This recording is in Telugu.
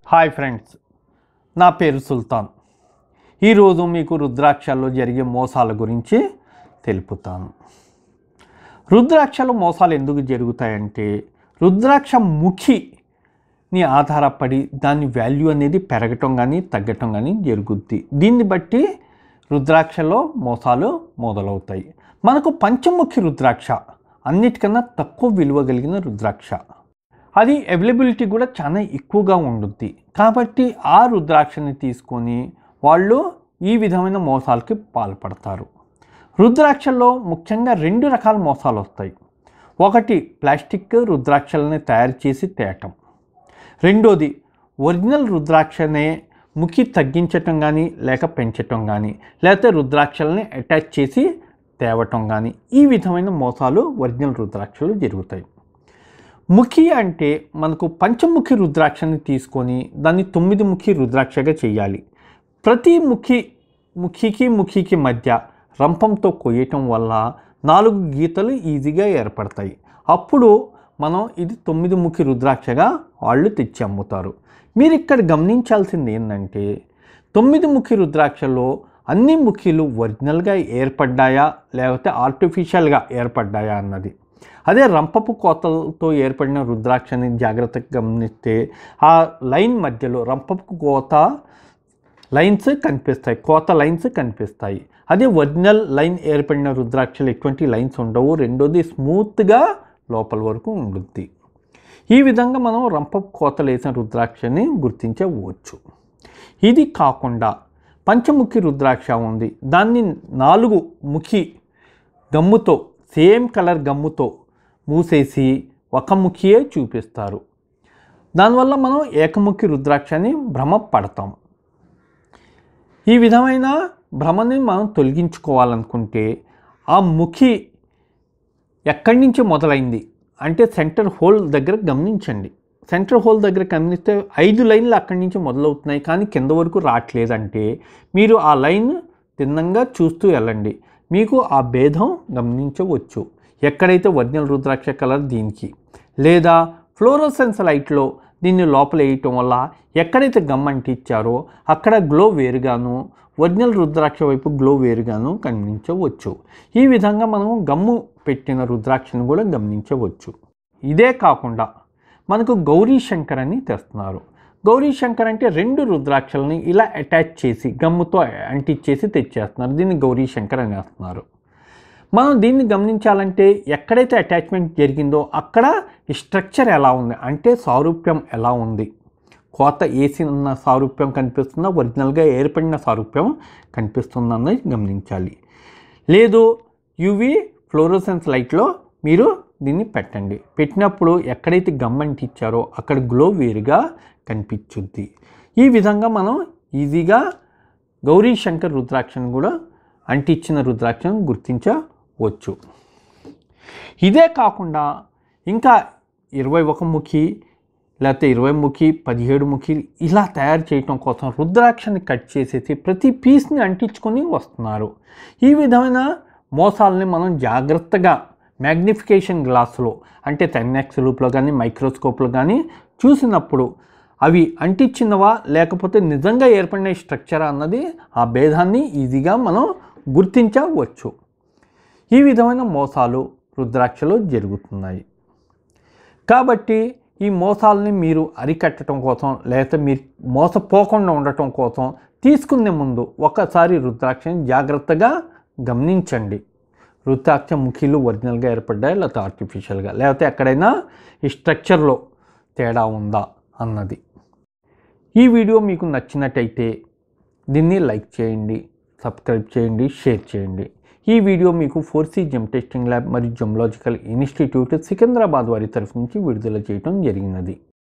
హాయ్ ఫ్రెండ్స్ నా పేరు సుల్తాన్ ఈరోజు మీకు రుద్రాక్షల్లో జరిగే మోసాల గురించి తెలుపుతాను రుద్రాక్షలో మోసాలు ఎందుకు జరుగుతాయంటే రుద్రాక్ష ముఖిని ఆధారపడి దాని వాల్యూ అనేది పెరగటం కానీ తగ్గటం కానీ జరుగుద్ది దీన్ని బట్టి రుద్రాక్షలో మోసాలు మొదలవుతాయి మనకు పంచముఖి రుద్రాక్ష అన్నిటికన్నా తక్కువ విలువ కలిగిన రుద్రాక్ష అది అవైలబిలిటీ కూడా చాలా ఎక్కువగా ఉంటుంది కాబట్టి ఆ రుద్రాక్షని తీసుకొని వాళ్ళు ఈ విధమైన మోసాలకి పాల్పడతారు రుద్రాక్షల్లో ముఖ్యంగా రెండు రకాల మోసాలు వస్తాయి ఒకటి ప్లాస్టిక్ రుద్రాక్షలని తయారు చేసి తేయటం రెండోది ఒరిజినల్ రుద్రాక్షనే ముఖి తగ్గించటం కానీ లేక పెంచటం కానీ లేకపోతే రుద్రాక్షలని అటాచ్ చేసి తేవటం కానీ ఈ విధమైన మోసాలు ఒరిజినల్ రుద్రాక్షలు జరుగుతాయి ముఖి అంటే మనకు పంచముఖి రుద్రాక్షని తీసుకొని దాన్ని తొమ్మిది ముఖి రుద్రాక్షగా చేయాలి ప్రతి ముఖి ముఖికి ముఖికి మధ్య రంపంతో కొయ్యటం వల్ల నాలుగు గీతలు ఈజీగా ఏర్పడతాయి అప్పుడు మనం ఇది తొమ్మిది ముఖి రుద్రాక్షగా వాళ్ళు తెచ్చి అమ్ముతారు మీరు ఇక్కడ గమనించాల్సింది ఏంటంటే తొమ్మిది ముఖి రుద్రాక్షలో అన్ని ముఖిలు ఒరిజినల్గా ఏర్పడ్డాయా లేకపోతే ఆర్టిఫిషియల్గా ఏర్పడ్డాయా అన్నది అదే రంపపు కోతలతో ఏర్పడిన రుద్రాక్షని జాగ్రత్తగా గమనిస్తే ఆ లైన్ మధ్యలో రంపపు కోత లైన్స్ కనిపిస్తాయి కోత లైన్స్ కనిపిస్తాయి అదే ఒరిజినల్ లైన్ ఏర్పడిన రుద్రాక్షలు ఎటువంటి లైన్స్ ఉండవు రెండోది స్మూత్గా లోపల వరకు ఉంటుంది ఈ విధంగా మనం రంపపు కోతలు వేసిన రుద్రాక్షని గుర్తించవచ్చు ఇది కాకుండా పంచముఖి రుద్రాక్ష ఉంది దాన్ని నాలుగు ముఖి గమ్ముతో సేమ్ కలర్ గమ్ముతో మూసేసి ఒక ముఖియే చూపిస్తారు దానివల్ల మనం ఏకముఖి రుద్రాక్షని భ్రమ పడతాం ఈ విధమైన భ్రమని మనం తొలగించుకోవాలనుకుంటే ఆ ముఖి ఎక్కడి నుంచి మొదలైంది అంటే సెంటర్ హోల్ దగ్గర గమనించండి సెంటర్ హోల్ దగ్గర గమనిస్తే ఐదు లైన్లు అక్కడి నుంచి మొదలవుతున్నాయి కానీ కింద వరకు రావట్లేదంటే మీరు ఆ లైన్ తిన్నంగా చూస్తూ వెళ్ళండి మీకు ఆ భేదం గమనించవచ్చు ఎక్కడైతే ఒరిజినల్ రుద్రాక్ష కలర్ దీనికి లేదా ఫ్లోరోసెన్స్ లైట్లో దీన్ని లోపల వేయటం వల్ల ఎక్కడైతే గమ్ అంటించారో అక్కడ గ్లో వేరుగాను ఒరిజినల్ రుద్రాక్ష వైపు గ్లో వేరుగాను గమనించవచ్చు ఈ విధంగా మనం గమ్ము పెట్టిన రుద్రాక్షను కూడా గమనించవచ్చు ఇదే కాకుండా మనకు గౌరీ శంకర్ అని తెస్తున్నారు గౌరీ శంకర్ అంటే రెండు రుద్రాక్షలని ఇలా అటాచ్ చేసి గమ్ముతో అంటించేసి తెచ్చేస్తున్నారు దీన్ని గౌరీ శంకర్ అని వేస్తున్నారు మనం దీన్ని గమనించాలంటే ఎక్కడైతే అటాచ్మెంట్ జరిగిందో అక్కడ స్ట్రక్చర్ ఎలా ఉంది అంటే సారూప్యం ఎలా ఉంది కోత వేసి ఉన్న సారూప్యం కనిపిస్తుందా ఒరిజినల్గా ఏర్పడిన సారూప్యం కనిపిస్తుందన్నది గమనించాలి లేదు యువి ఫ్లోరోసెన్స్ లైట్లో మీరు దీన్ని పెట్టండి పెట్టినప్పుడు ఎక్కడైతే గమ్మంటి ఇచ్చారో అక్కడ గ్లో వేరుగా కనిపించుద్ది ఈ విధంగా మనం ఈజీగా గౌరీ శంకర్ రుద్రాక్షను కూడా అంటించిన రుద్రాక్షను గుర్తించవచ్చు ఇదే కాకుండా ఇంకా ఇరవై ఒక ముఖి లేకపోతే ఇరవై ముఖి పదిహేడు ముఖి ఇలా తయారు చేయటం కోసం రుద్రాక్షని కట్ చేసేసి ప్రతి పీస్ని అంటించుకొని వస్తున్నారు ఈ విధమైన మోసాలని మనం జాగ్రత్తగా మ్యాగ్నిఫికేషన్ గ్లాసులో అంటే టెన్ఎక్స్ లూప్లో కానీ మైక్రోస్కోప్లో కానీ చూసినప్పుడు అవి అంటించినవా లేకపోతే నిజంగా ఏర్పడిన స్ట్రక్చర్ అన్నది ఆ భేదాన్ని ఈజీగా మనం గుర్తించవచ్చు ఈ విధమైన మోసాలు రుద్రాక్షలో జరుగుతున్నాయి కాబట్టి ఈ మోసాలని మీరు అరికట్టడం కోసం లేకపోతే మీరు మోసపోకుండా ఉండటం కోసం తీసుకునే ముందు ఒకసారి రుద్రాక్షని జాగ్రత్తగా గమనించండి రుద్రాక్ష ముఖీలు ఒరిజినల్గా ఏర్పడ్డాయి లేకపోతే ఆర్టిఫిషియల్గా లేకపోతే ఎక్కడైనా ఈ స్ట్రక్చర్లో తేడా ఉందా అన్నది ఈ వీడియో మీకు నచ్చినట్టయితే దీన్ని లైక్ చేయండి సబ్స్క్రైబ్ చేయండి షేర్ చేయండి ఈ వీడియో మీకు ఫోర్సీ జెమ్ టెస్టింగ్ ల్యాబ్ మరియు జెమ్లాజికల్ ఇన్స్టిట్యూట్ సికింద్రాబాద్ వారి తరఫు నుంచి విడుదల చేయడం జరిగినది